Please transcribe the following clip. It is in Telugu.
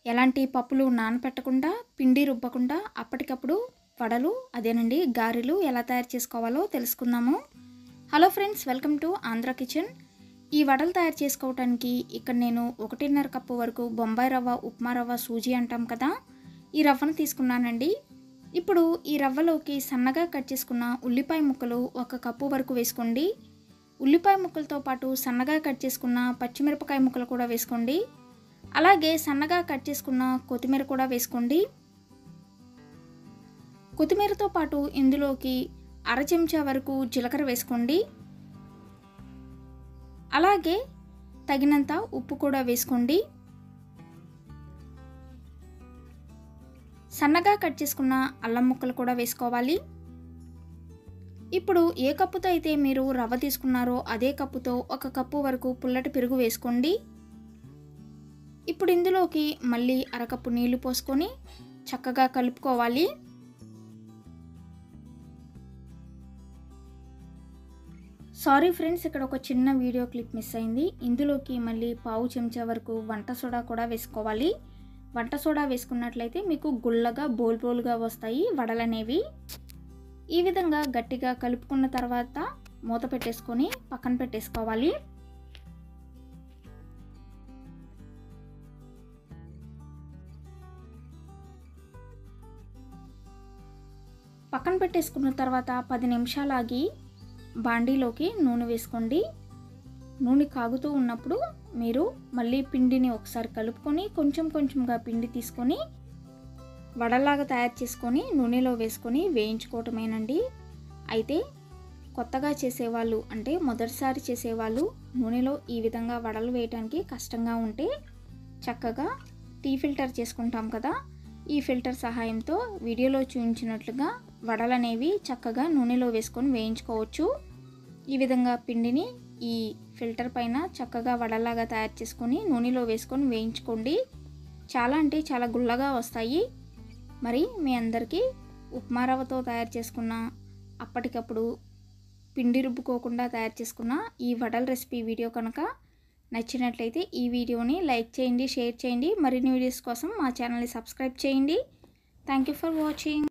ఎలాంటి పప్పులు నానపెట్టకుండా పిండి రుబ్బకుండా అప్పటికప్పుడు వడలు అదేనండి గారెలు ఎలా తయారు చేసుకోవాలో తెలుసుకుందాము hello friends welcome to Andhra kitchen ఈ వడలు తయారు చేసుకోవటానికి ఇక్కడ నేను ఒకటిన్నర కప్పు వరకు బొంబాయి రవ్వ ఉప్మా రవ్వ సూజీ అంటాం కదా ఈ రవ్వను తీసుకున్నానండి ఇప్పుడు ఈ రవ్వలోకి సన్నగా కట్ చేసుకున్న ఉల్లిపాయ ముక్కలు ఒక కప్పు వరకు వేసుకోండి ఉల్లిపాయ ముక్కలతో పాటు సన్నగా కట్ చేసుకున్న పచ్చిమిరపకాయ ముక్కలు కూడా వేసుకోండి అలాగే సన్నగా కట్ చేసుకున్న కొత్తిమీర కూడా వేసుకోండి కొత్తిమీరతో పాటు ఇందులోకి అర చెంచా వరకు జీలకర్ర వేసుకోండి అలాగే తగినంత ఉప్పు కూడా వేసుకోండి సన్నగా కట్ చేసుకున్న అల్లం ముక్కలు కూడా వేసుకోవాలి ఇప్పుడు ఏ కప్పుతో అయితే మీరు రవ్వ తీసుకున్నారో అదే కప్పుతో ఒక కప్పు వరకు పుల్లటి పెరుగు వేసుకోండి ఇప్పుడు ఇందులోకి మళ్ళీ అరకప్పు నీళ్లు పోసుకొని చక్కగా కలుపుకోవాలి సారీ ఫ్రెండ్స్ ఇక్కడ ఒక చిన్న వీడియో క్లిప్ మిస్ అయింది ఇందులోకి మళ్ళీ పావు చెంచా వరకు వంట సోడా కూడా వేసుకోవాలి వంట సోడా వేసుకున్నట్లయితే మీకు గుల్లగా బోల్ బోల్గా వస్తాయి వడలనేవి ఈ విధంగా గట్టిగా కలుపుకున్న తర్వాత మూత పెట్టేసుకొని పక్కన పెట్టేసుకోవాలి పక్కన పెట్టేసుకున్న తర్వాత పది నిమిషాలు ఆగి బాండీలోకి నూనె వేసుకోండి నూనె కాగుతూ ఉన్నప్పుడు మీరు మళ్ళీ పిండిని ఒకసారి కలుపుకొని కొంచెం కొంచెంగా పిండి తీసుకొని వడలాగా తయారు చేసుకొని నూనెలో వేసుకొని వేయించుకోవటమేనండి అయితే కొత్తగా చేసేవాళ్ళు అంటే మొదటిసారి చేసేవాళ్ళు నూనెలో ఈ విధంగా వడలు వేయడానికి కష్టంగా ఉంటే చక్కగా టీ ఫిల్టర్ చేసుకుంటాం కదా ఈ ఫిల్టర్ సహాయంతో వీడియోలో చూపించినట్లుగా వడలు అనేవి చక్కగా నూనెలో వేసుకొని వేయించుకోవచ్చు ఈ విధంగా పిండిని ఈ ఫిల్టర్ పైన చక్కగా వడలాగా తయారు చేసుకొని నూనెలో వేసుకొని వేయించుకోండి చాలా అంటే చాలా గుల్లగా వస్తాయి మరి మీ అందరికీ ఉప్మా రవ్వతో తయారు చేసుకున్న అప్పటికప్పుడు పిండి రుబ్బుకోకుండా తయారు చేసుకున్న ఈ వడల రెసిపీ వీడియో కనుక నచ్చినట్లయితే ఈ వీడియోని లైక్ చేయండి షేర్ చేయండి మరిన్ని వీడియోస్ కోసం మా ఛానల్ని సబ్స్క్రైబ్ చేయండి థ్యాంక్ యూ ఫర్ వాచింగ్